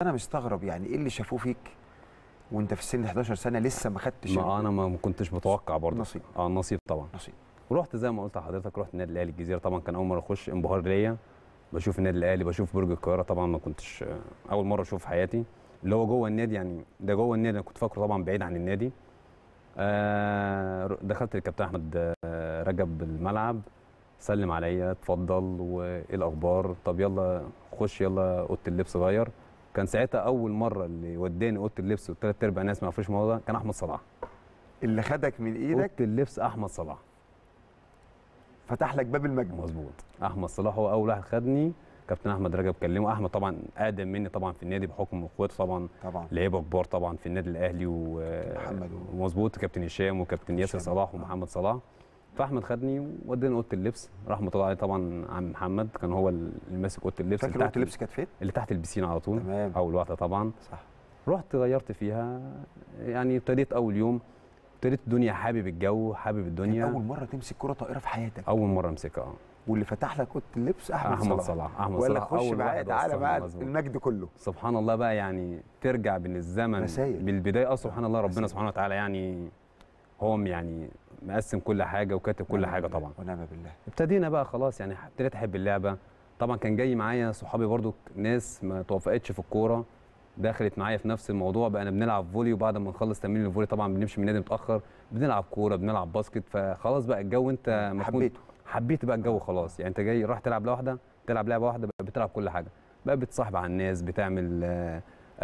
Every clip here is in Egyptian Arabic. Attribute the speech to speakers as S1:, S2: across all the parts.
S1: انا مستغرب يعني ايه اللي شافوه فيك وانت في السن 11 سنه لسه ما خدتش
S2: ما انا ما كنتش متوقع برضه
S1: نصيب.
S2: اه نصيب طبعا
S1: نصيب
S2: ورحت زي ما قلت لحضرتك رحت النادي الاهلي الجزيره طبعا كان اول مره اخش انبهار ليا بشوف النادي الاهلي بشوف برج القاهره طبعا ما كنتش آه، اول مره اشوف في حياتي اللي هو جوه النادي يعني ده جوه النادي انا كنت فاكره طبعا بعيد عن النادي آه دخلت الكابتن احمد آه، رجب الملعب سلم عليا اتفضل وايه الاخبار طب يلا خش يلا اوضه اللبس غير كان ساعتها اول مره اللي وداني اوضه اللبس والثلاث ارباع ناس ما يعرفوش الموضوع ده كان احمد صلاح
S1: اللي خدك من
S2: اوضه
S1: ايدك
S2: اللبس احمد صلاح
S1: فتح لك باب المجد
S2: مظبوط احمد صلاح هو اول واحد خدني كابتن احمد رجب كلمه احمد طبعا اقدم مني طبعا في النادي بحكم اخواته طبعا
S1: طبعا
S2: لعيبه كبار طبعا في النادي الاهلي و
S1: محمد و-
S2: ومظبوط كابتن هشام وكابتن ياسر
S1: هشام.
S2: صلاح ومحمد صلاح فاحمد خدني ووداني اوضه اللبس رحمه الله عليه طبعا عم محمد كان هو اللي ماسك اوضه اللبس
S1: فاكر
S2: اللي
S1: اوضه
S2: تحت
S1: اللبس كانت فين؟
S2: اللي تحت البسين على طول
S1: تمام.
S2: اول واحده طبعا
S1: صح
S2: رحت غيرت فيها يعني ابتديت اول يوم ابتديت الدنيا حابب الجو حابب
S1: كان
S2: الدنيا
S1: اول مره تمسك كره طائره في حياتك
S2: اول مره امسكها
S1: واللي فتح لك اوضه اللبس احمد,
S2: احمد
S1: صلاح
S2: صلاح احمد
S1: وقال لك
S2: صلاح
S1: خش
S2: أول
S1: معايا
S2: واحد
S1: تعالى
S2: وصلني،
S1: بقى
S2: مظبوط.
S1: المجد كله
S2: سبحان الله بقى يعني ترجع بين الزمن
S1: رسايل.
S2: بالبدايه اه سبحان الله ربنا
S1: رسايل.
S2: سبحانه وتعالى يعني هو يعني مقسم كل حاجه وكاتب كل
S1: ونعم
S2: حاجه
S1: بالله،
S2: طبعا
S1: ونعم بالله
S2: ابتدينا بقى خلاص يعني ابتديت احب اللعبه طبعا كان جاي معايا صحابي برضو ناس ما توفقتش في الكوره دخلت معايا في نفس الموضوع بقى بنلعب فولي وبعد ما نخلص تمرين الفولي طبعا بنمشي من النادي متاخر بنلعب كوره بنلعب باسكت فخلاص بقى الجو انت ما كنت-
S1: حبيته
S2: حبيت بقى الجو خلاص يعني انت جاي راح تلعب لوحده تلعب لعبه واحده بقى بتلعب كل حاجه بقى بتصاحب على الناس بتعمل آه،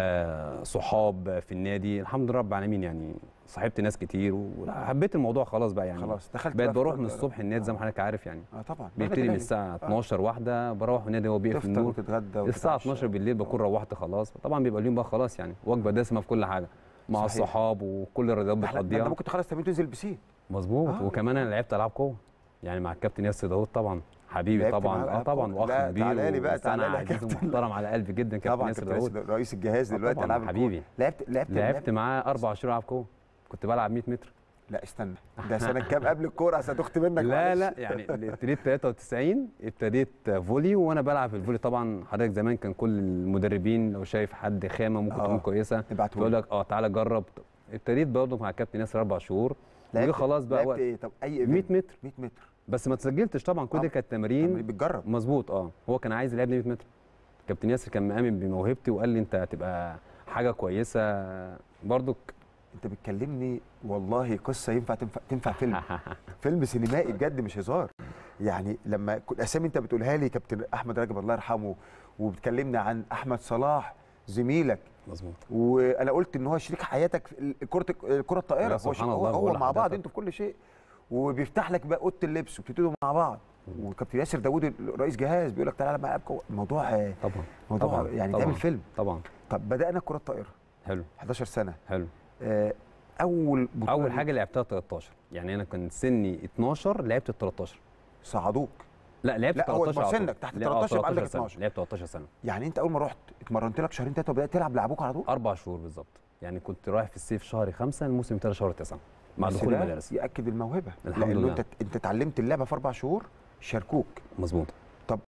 S2: آه، صحاب في النادي الحمد لله رب العالمين يعني صاحبت ناس كتير وحبيت الموضوع خلاص بقى يعني
S1: خلاص دخلت
S2: بقيت
S1: بقى في
S2: بروح
S1: كرة
S2: من
S1: الطائرة.
S2: الصبح النادي زي ما حضرتك عارف يعني
S1: اه طبعا
S2: بيبتدي من
S1: الأهلي.
S2: الساعه 12 واحده بروح النادي هو بيقفل
S1: تفطر
S2: النور
S1: وتتغدى
S2: الساعه
S1: وتتعشى.
S2: 12 بالليل بكون روحت خلاص طبعا بيبقى اليوم بقى خلاص يعني وجبه دسمه في كل حاجه مع
S1: صحيح.
S2: الصحاب وكل الرياضات
S1: ده احنا- ده انت
S2: بتقضيها
S1: ممكن تخلص تمرين تنزل البسين
S2: مظبوط
S1: آه.
S2: وكمان انا لعبت العاب قوه يعني مع الكابتن ياسر داوود طبعا حبيبي
S1: لعبت
S2: طبعا
S1: معاه
S2: اه
S1: ألعاب
S2: طبعا
S1: قوة؟
S2: واخ
S1: لا،
S2: كبير
S1: تعالى لي بقى،
S2: وإنسان
S1: تعالى لي يا
S2: عزيز
S1: كابتن.
S2: ومحترم على قلبي جدا كابتن
S1: طبعا
S2: ياسر
S1: كابتن
S2: داوود
S1: ياسر رئيس الجهاز
S2: آه
S1: دلوقتي
S2: طبعاً،
S1: العاب الكورة.
S2: حبيبي.
S1: لعبت لعبت
S2: لعبت معاه اربع شهور العاب قوه كنت بلعب 100 متر
S1: لا استنى ده سنه كام قبل الكوره عشان تخت منك
S2: لا
S1: معلش.
S2: لا يعني ابتديت 93 ابتديت فولي وانا بلعب في الفولي طبعا حضرتك زمان كان كل المدربين لو شايف حد خامه ممكن
S1: آه.
S2: تكون كويسه
S1: ابعتهولي.
S2: يقول لك اه تعالى جرب ابتديت برضه مع الكابتن ياسر اربع شهور
S1: لعبت
S2: وخلاص بقى
S1: لعبت
S2: وقت
S1: ايه طب اي
S2: 100
S1: event؟
S2: متر
S1: 100 متر
S2: بس ما تسجلتش طبعا كل
S1: آه.
S2: دي كانت
S1: تمرين
S2: تمارين
S1: بتجرب
S2: مظبوط اه هو كان عايز يلعبني 100 متر كابتن ياسر كان مآمن بموهبتي وقال لي انت هتبقى حاجه كويسه برضك
S1: انت بتكلمني والله قصه ينفع تنفع تنفع فيلم فيلم سينمائي بجد مش هزار يعني لما كل اسامي انت بتقولها لي كابتن احمد رجب الله يرحمه وبتكلمنا عن احمد صلاح زميلك
S2: مظبوط
S1: وانا قلت ان هو شريك حياتك في كره الكره الطائره
S2: لا،
S1: هو
S2: سبحان
S1: شيء- هو,
S2: الله،
S1: هو
S2: بقول
S1: مع بعض
S2: لحضرتك.
S1: انتوا في كل شيء وبيفتح لك بقى اوضه اللبس وبتبتدوا مع بعض وكابتن ياسر داوود رئيس جهاز بيقول لك تعالى العب معايا بقوة. الموضوع آه،
S2: طبعا
S1: موضوع
S2: طبعا
S1: يعني
S2: طبعا
S1: تعمل فيلم
S2: طبعا
S1: طب بدانا كره الطائره
S2: حلو
S1: 11 سنه
S2: حلو
S1: آه، اول بطوله
S2: اول
S1: ليك
S2: حاجه لعبتها 13 يعني انا كان سني 12 لعبت ال 13
S1: صعدوك
S2: لا لعبت
S1: لا، هو
S2: 13 على طول.
S1: سنك تحت
S2: لا، آه،
S1: 13 يبقى عندك
S2: سنة.
S1: 12.
S2: لعبت 13 سنه
S1: يعني انت اول ما رحت اتمرنت لك شهرين ثلاثه وبدات تلعب لعبوك على طول
S2: اربع شهور بالظبط يعني كنت رايح في الصيف شهر خمسة الموسم ابتدى شهر تسعة مع
S1: بس
S2: دخول
S1: ده
S2: المدارس
S1: ياكد الموهبه
S2: الحمد
S1: لانه
S2: لله.
S1: انت انت اتعلمت اللعبه في اربع شهور شاركوك
S2: مظبوط
S1: طب